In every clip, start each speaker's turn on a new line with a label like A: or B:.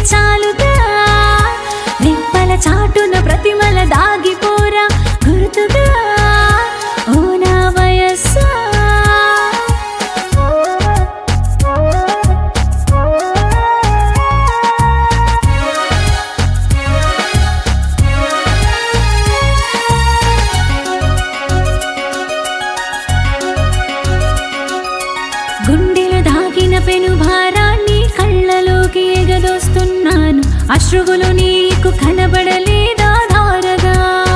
A: చాలుగా రెప్పల చాటున ప్రతిమల దాగిపోరా గుర్తుగా ఓ నా వయస్సా గుండెలు దాగిన పెను భారాన్ని కళ్ళలోకి ఎగదోస్తున్నాను అశ్రువులు నీకు కనబడలేదా ధారగా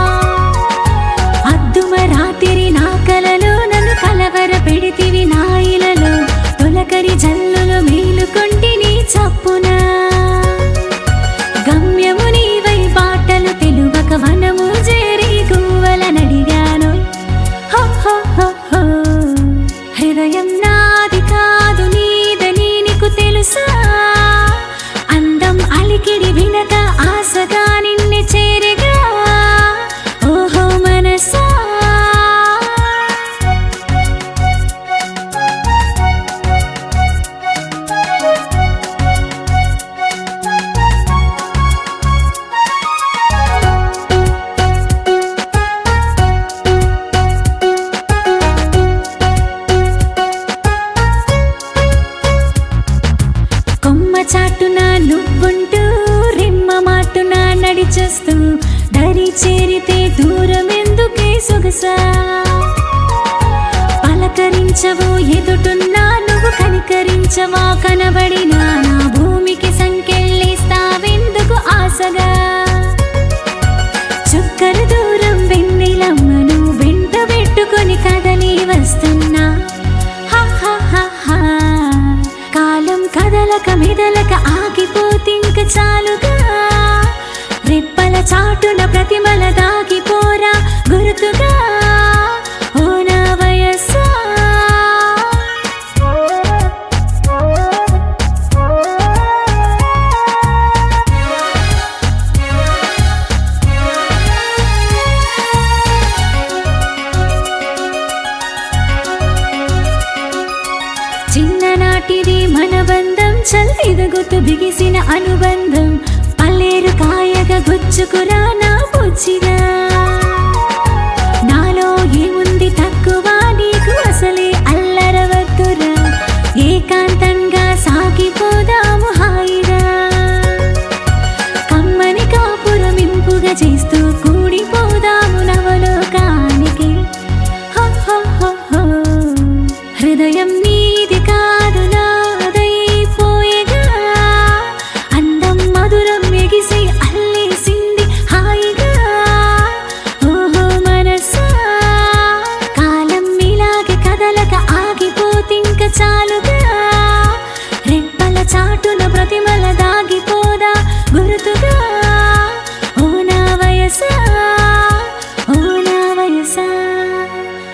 A: అద్దుమ రాత్రి నా కలలో నన్ను కలవర పెడితివి నా ఇలలో తొలకరి జల్లులు మేలుకొంటిని చప్పున గమ్యము నీవై బాటలు తెలువక వనము చేరి గువ్వల నడిగాను హో హో హో హో. హృదయం నాది కాదు నీదని నీకు తెలుసా అందం అలికిడి వినక ఆశగా నిన్ను చేరగా ఓహో మనసా కొమ్మ చాటున నువ్వుంటూ రిమ్మ మాటున నడిచేస్తూ దరి చేరితే దూరం ఎందుకే సొగసా పలకరించవు ఎదుటున్నా నువ్వు కనికరించవా కనబడినా నా భూమికి సంకెళ్ళిస్తావెందుకు ఆశగా చుక్కలు దూరం వెన్నెలమ్మను వెంట పెట్టుకొని కదలి వస్తున్నా హా హా హా హా. కాలం కదలక మెదలక ఆగిపోతింక చాలుగా రెప్పల చాటున ప్రతిమల దాగిపోరా గుర్తుగా ఓ నా వయస్సా చిన్ననాటిది మన బంధం చల్లిదగుతు బిగిసిన అనుబంధం పల్లేరు కాయగా గుచ్చుకురా నా బుచ్చిగా నాలో ఏముంది తక్కువ నీకు అసలే అల్లరవద్దురా ఏకాంతంగా సాగిపోదాము హాయిగా కమ్మని కాపురమింపుగా చేస్తూ కూడిపోదాము నవలోకానికి హో హో హో హో. హృదయం నీ